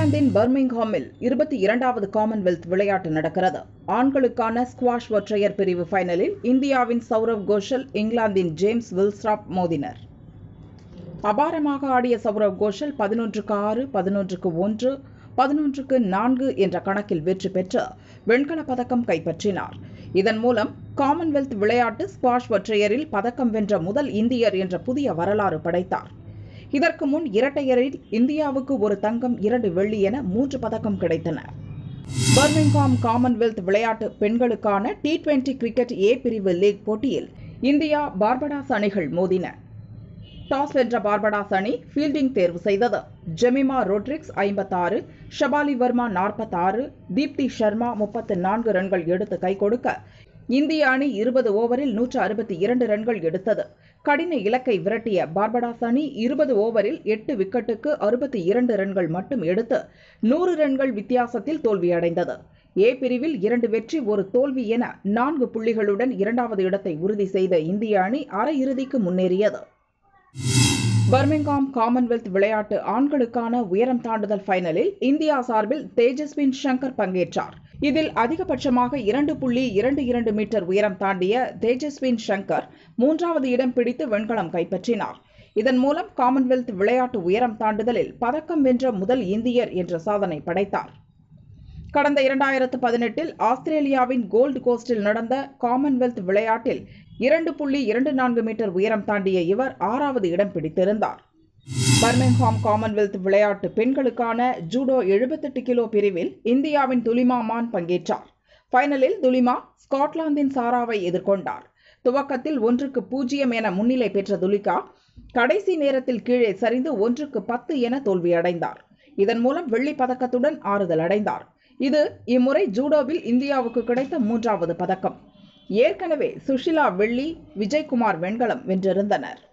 இங்கிலாந்தின் பர்மிங்ஹாமில் இருபத்தி இரண்டாவது காமன்வெல்த் விளையாட்டு நடக்கிறது ஆண்களுக்கான ஸ்குவாஷ் ஒற்றையர் பிரிவு ஃபைனலில் இந்தியாவின் சௌரவ் கோஷல் இங்கிலாந்தின் ஜேம்ஸ் வில்ஸ்ராப் மோதினர் அபாரமாக ஆடிய சௌரவ் கோஷல் பதினொன்றுக்கு ஆறு பதினொன்றுக்கு ஒன்று பதினொன்றுக்கு நான்கு என்ற கணக்கில் வெற்றி பெற்று வெண்கலப் பதக்கம் கைப்பற்றினார் இதன் மூலம் காமன்வெல்த் விளையாட்டு ஸ்குவாஷ் ஒற்றையரில் பதக்கம் வென்ற முதல் இந்தியர் என்ற புதிய வரலாறு படைத்தார் இதற்கு முன் இரட்டையரில் இந்தியாவுக்கு ஒரு தங்கம் இரண்டு வெள்ளி என மூன்று பதக்கம் கிடைத்தன பர்மிங்ஹாம் காமன்வெல்த் விளையாட்டு பெண்களுக்கான டி டுவெண்டி கிரிக்கெட் ஏ பிரிவு லீக் போட்டியில் இந்தியா பார்படாஸ் அணிகள் மோதின டாஸ் வென்ற பார்படாஸ் அணி ஃபீல்டிங் தேர்வு செய்தது ஜெமிமா ரோட்ரிக்ஸ் ஐம்பத்தாறு ஷபாலி வர்மா நாற்பத்தாறு தீப்தி சர்மா முப்பத்து நான்கு ரன்கள் எடுத்து கை கொடுக்க இந்திய அணி இருபது ஓவரில் நூற்று அறுபத்தி இரண்டு ரன்கள் எடுத்தது கடின இலக்கை விரட்டிய பார்படாஸ் அணி இருபது ஓவரில் எட்டு விக்கெட்டுக்கு அறுபத்தி இரண்டு ரன்கள் மட்டும் எடுத்து நூறு ரன்கள் வித்தியாசத்தில் தோல்வியடைந்தது ஏ பிரிவில் இரண்டு வெற்றி ஒரு தோல்வி என நான்கு புள்ளிகளுடன் இரண்டாவது இடத்தை உறுதி செய்த இந்திய அணி அரையிறுதிக்கு முன்னேறியது பர்மிங்காம் காமன்வெல்த் விளையாட்டு ஆண்களுக்கான உயரம் தாண்டுதல் ஃபைனலில் இந்தியா சார்பில் தேஜஸ்வின் சங்கர் பங்கேற்றார் இதில் அதிகபட்சமாக இரண்டு புள்ளி இரண்டு இரண்டு மீட்டர் உயரம் தாண்டிய தேஜஸ்வின் சங்கர் மூன்றாவது இடம் பிடித்து வெண்கலம் கைப்பற்றினார் இதன் மூலம் காமன்வெல்த் விளையாட்டு உயரம் தாண்டுதலில் பதக்கம் வென்ற முதல் இந்தியர் என்ற சாதனை படைத்தார் கடந்த இரண்டாயிரத்து பதினெட்டில் ஆஸ்திரேலியாவின் கோல்டு கோஸ்டில் நடந்த காமன்வெல்த் விளையாட்டில் இரண்டு புள்ளி இரண்டு நான்கு மீட்டர் உயரம் தாண்டிய இவர் ஆறாவது இடம் பிடித்திருந்தார் பர்மிங்ஹாம் காமன்வெல்த் விளையாட்டு பெண்களுக்கான ஜூடோ எழுபத்தெட்டு கிலோ பிரிவில் இந்தியாவின் துலிமா மான் பங்கேற்றார் ஃபைனலில் துலிமா ஸ்காட்லாந்தின் சாராவை எதிர்கொண்டார் துவக்கத்தில் ஒன்றுக்கு பூஜ்ஜியம் என முன்னிலை பெற்ற துலிகா கடைசி நேரத்தில் கீழே சரிந்து ஒன்றுக்கு பத்து என தோல்வியடைந்தார் இதன் மூலம் வெள்ளி பதக்கத்துடன் ஆறுதல் அடைந்தார் இது இம்முறை ஜூடோவில் இந்தியாவுக்கு கிடைத்த மூன்றாவது பதக்கம் ஏற்கனவே சுஷிலா வெள்ளி விஜய்குமார் வெண்கலம் வென்றிருந்தனர்